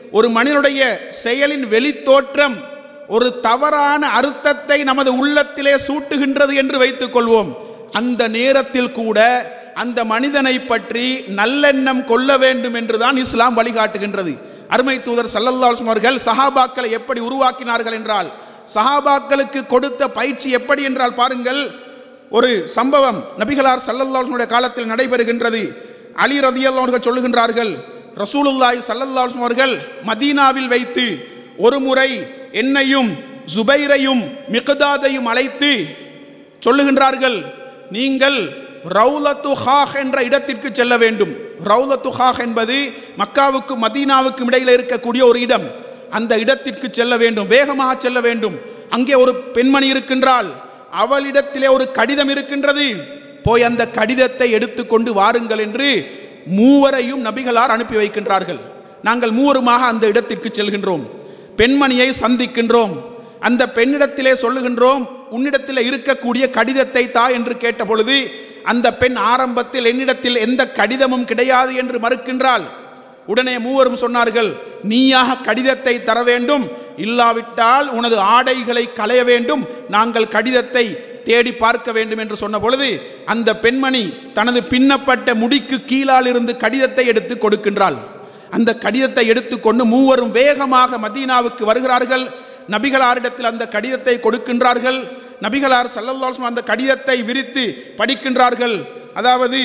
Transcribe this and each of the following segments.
ஒரு மனிதனுடைய செயலின் வெளித்தோற்றம் ஒரு தவறான அர்த்தத்தை நமது உள்ளத்திலே சூட்டுகின்றது என்று வைத்துக் கொள்வோம் அந்த நேரத்தில் கூட அந்த மனிதனை பற்றி நல்லெண்ணம் கொள்ள வேண்டும் என்றுதான் இஸ்லாம் வழிகாட்டுகின்றது அருமை தூதர் சல்லல்லாஹு அவர்கள் சஹாபாக்களை எப்படி உருவாக்கினார்கள் என்றால் சஹாபாக்களுக்கு கொடுத்த பயிற்சி எப்படி என்றால் பாருங்கள் ஒரு சம்பவம் நபிகளார் சல்லல்லாஹுடைய காலத்தில் நடைபெறுகின்றது அலி ரதியல்லாஹு அவர்கள் சொல்லுகின்றார்கள் ரசூலுல்லாஹி சல்லல்லாஹு அவர்கள் மதீனாவில் வைத்து ஒரு முறை என்னையும் ஜுபைரையும் மிக்தாதையும் அழைத்து சொல்லுகின்றார்கள் நீங்கள் ரவுலத்து ஹாக் என்ற இடத்திற்கு செல்ல வேண்டும் ரவுலத்து ஹாக் என்பது மக்காவுக்கும் மதீனாவுக்கும் இடையில் இருக்கக்கூடிய ஒரு இடம் அந்த இடத்திற்கு செல்ல வேண்டும் வேகமாக செல்ல வேண்டும் அங்கே ஒரு பெண்மணி இருக்கின்றாள் அவளிடத்திலே ஒரு கடிதம் இருக்கின்றது போய் அந்த கடிதத்தை எடுத்துக்கொண்டு வாருங்கள் என்று மூவரையும் நபிகளார் அனுப்பி வைக்கின்றார்கள் நாங்கள் மூவருமாக அந்த இடத்திற்கு செல்கின்றோம் பெண்மணியை சந்திக்கின்றோம் அந்த பெண்ணிடத்திலே சொல்லுகின்றோம் உன்னிடத்தில் இருக்கக்கூடிய கடிதத்தை தா என்று கேட்ட பொழுது அந்த பெண் ஆரம்பத்தில் என்னிடத்தில் எந்த கடிதமும் கிடையாது என்று மறுக்கின்றாள் உடனே மூவரும் சொன்னார்கள் நீயாக கடிதத்தை தர வேண்டும் இல்லாவிட்டால் உனது ஆடைகளை களைய வேண்டும் நாங்கள் கடிதத்தை தேடி பார்க்க வேண்டும் என்று சொன்ன பொழுது அந்த பெண்மணி தனது பின்னப்பட்ட முடிக்கு கீழால் இருந்து கடிதத்தை எடுத்து கொடுக்கின்றாள் அந்த கடிதத்தை எடுத்துக்கொண்டு மூவரும் வேகமாக மதீனாவுக்கு வருகிறார்கள் நபிகளாரிடத்தில் அந்த கடிதத்தை கொடுக்கின்றார்கள் நபிகளார் சல்லல்லாஹு அந்த கடிதத்தை விரித்து படிக்கின்றார்கள் அதாவது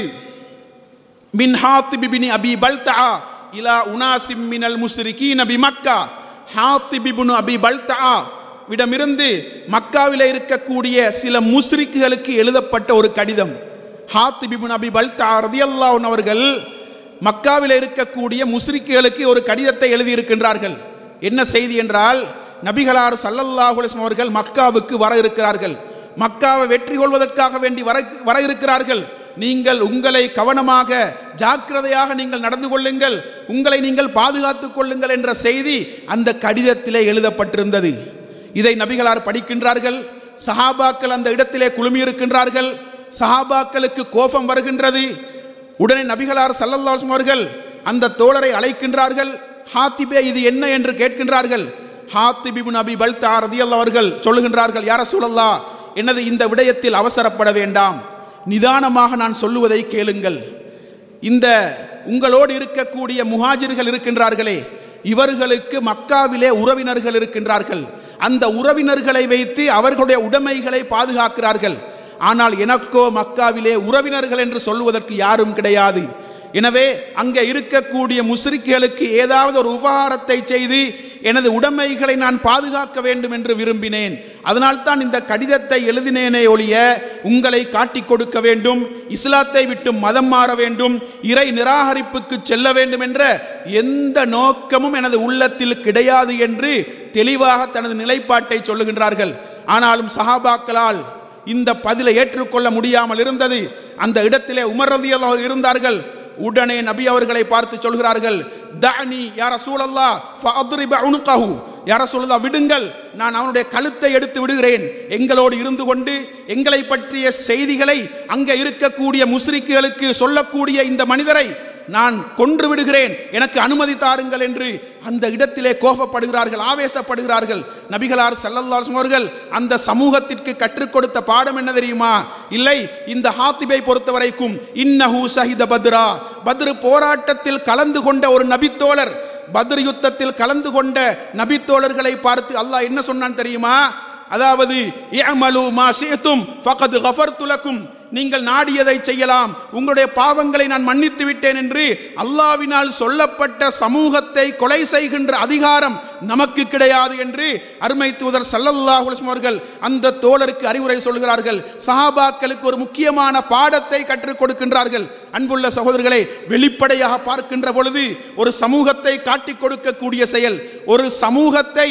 மின் ஹாத்திபி பினி அபி பல்தா இலா உனாசிம் மினல் முஸ்ரிகீன பி மக்கா ஹாத்திபி பினு அபி பல்தா விடமிருந்து மக்காவில் இருக்கக்கூடிய சில முஸ்ரிக்குகளுக்கு எழுதப்பட்ட ஒரு கடிதம் ஹாத்திபி பின் அபி பல்தா ரதியல்லாஹு அவர்கள் மக்காவில் இருக்கக்கூடிய முஸ்ரிக்குகளுக்கு ஒரு கடிதத்தை எழுதியிருக்கின்றார்கள் என்ன செய்தி என்றால் நபிகளார் சல்லல்லாஹு அலைஹி வஸல்லம் அவர்கள் மக்காவுக்கு வர இருக்கிறார்கள் மக்காவை வெற்றி கொள்வதற்காக வேண்டி வர வர இருக்கிறார்கள் நீங்கள் உங்களை கவனமாக ஜாக்கிரதையாக நீங்கள் நடந்து கொள்ளுங்கள் உங்களை நீங்கள் பாதுகாத்துக் கொள்ளுங்கள் என்ற செய்தி அந்த கடிதத்திலே எழுதப்பட்டிருந்தது இதை நபிகளார் படிக்கின்றார்கள் சஹாபாக்கள் அந்த இடத்திலே குழுமி இருக்கின்றார்கள் சஹாபாக்களுக்கு கோபம் வருகின்றது உடனே நபிகளார் சல்லல்லாஹு அவர்கள் அந்த தோழரை அழைக்கின்றார்கள் ஹாத்திபே இது என்ன என்று கேட்கின்றார்கள் ஹாத்திபிபுன் அபி பல்தா ரதியல்லாஹு அவர்கள் சொல்லுகின்றார்கள் யார சூழல்லா எனது இந்த விடயத்தில் அவசரப்பட வேண்டாம் நிதானமாக நான் சொல்லுவதை கேளுங்கள் இந்த உங்களோடு இருக்கக்கூடிய முஹாஜிர்கள் இருக்கின்றார்களே இவர்களுக்கு மக்காவிலே உறவினர்கள் இருக்கின்றார்கள் அந்த உறவினர்களை வைத்து அவர்களுடைய உடைமைகளை பாதுகாக்கிறார்கள் ஆனால் எனக்கோ மக்காவிலே உறவினர்கள் என்று சொல்லுவதற்கு யாரும் கிடையாது எனவே அங்கே இருக்கக்கூடிய முஸ்ரிக்குகளுக்கு ஏதாவது ஒரு உபகாரத்தை செய்து எனது உடைமைகளை நான் பாதுகாக்க வேண்டும் என்று விரும்பினேன் அதனால்தான் இந்த கடிதத்தை எழுதினேனே ஒழிய உங்களை காட்டிக் கொடுக்க வேண்டும் இஸ்லாத்தை விட்டு மதம் மாற வேண்டும் இறை நிராகரிப்புக்கு செல்ல வேண்டும் என்ற எந்த நோக்கமும் எனது உள்ளத்தில் கிடையாது என்று தெளிவாக தனது நிலைப்பாட்டை சொல்லுகின்றார்கள் ஆனாலும் சஹாபாக்களால் இந்த பதிலை ஏற்றுக்கொள்ள முடியாமல் இருந்தது அந்த இடத்திலே உமர் ரலியல்லாஹு இருந்தார்கள் உடனே நபி அவர்களை பார்த்து சொல்கிறார்கள் தஅனி யா ரசூலல்லா ஃபஅத்ரிப உனுகஹு யா ரசூலல்லா விடுங்கள் நான் அவனுடைய கழுத்தை எடுத்து விடுகிறேன் எங்களோடு இருந்து கொண்டு எங்களை பற்றிய செய்திகளை அங்கே இருக்கக்கூடிய முஸ்ரிக்குகளுக்கு சொல்லக்கூடிய இந்த மனிதரை நான் கொன்று விடுகிறேன் எனக்கு அனுமதி தாருங்கள் என்று அந்த இடத்திலே கோபப்படுகிறார்கள் ஆவேசப்படுகிறார்கள் நபிகளார் சல்லல்லாஹு அவர்கள் அந்த சமூகத்திற்கு கற்றுக் கொடுத்த பாடம் என்ன தெரியுமா இல்லை இந்த ஹாத்திபை பொறுத்த வரைக்கும் இன்னஹு ஷஹித பத்ரா பத்ரு போராட்டத்தில் கலந்து கொண்ட ஒரு நபித்தோழர் பத்ர் யுத்தத்தில் கலந்து கொண்ட நபித்தோழர்களை பார்த்து அல்லாஹ் என்ன சொன்னான் தெரியுமா அதாவது இஅமலு மா ஷிஅதும் ஃபகத் கஃபர்து லக்கும் நீங்கள் நாடியதை செய்யலாம் உங்களுடைய பாவங்களை நான் மன்னித்து விட்டேன் என்று அல்லாவினால் சொல்லப்பட்ட சமூகத்தை கொலை செய்கின்ற அதிகாரம் நமக்கு கிடையாது என்று அருமை தூதர் சல்லல்லாஹு அலைஹி அவர்கள் அந்த தோழருக்கு அறிவுரை சொல்கிறார்கள் சஹாபாக்களுக்கு ஒரு முக்கியமான பாடத்தை கற்றுக் கொடுக்கின்றார்கள் அன்புள்ள சகோதரர்களை வெளிப்படையாக பார்க்கின்ற பொழுது ஒரு சமூகத்தை காட்டிக் கொடுக்கக்கூடிய செயல் ஒரு சமூகத்தை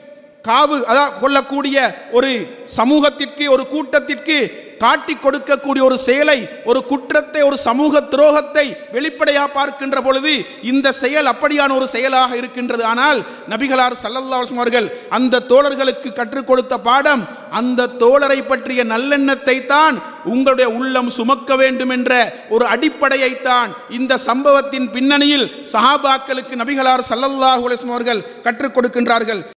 காவு அதான் கொள்ளக்கூடிய ஒரு சமூகத்திற்கு ஒரு கூட்டத்திற்கு காட்டி கொடுக்கக்கூடிய ஒரு செயலை ஒரு குற்றத்தை ஒரு சமூக துரோகத்தை வெளிப்படையாக பார்க்கின்ற பொழுது இந்த செயல் அப்படியான ஒரு செயலாக இருக்கின்றது ஆனால் நபிகளார் சல்லல்லாஹு அவர்கள் அந்த தோழர்களுக்கு கற்றுக் கொடுத்த பாடம் அந்த தோழரை பற்றிய நல்லெண்ணத்தை தான் உங்களுடைய உள்ளம் சுமக்க வேண்டும் என்ற ஒரு அடிப்படையைத்தான் இந்த சம்பவத்தின் பின்னணியில் சஹாபாக்களுக்கு நபிகளார் ஸல்லல்லாஹு அலைஹி வஸல்லம் அவர்கள் கற்றுக் கொடுக்கின்றார்கள்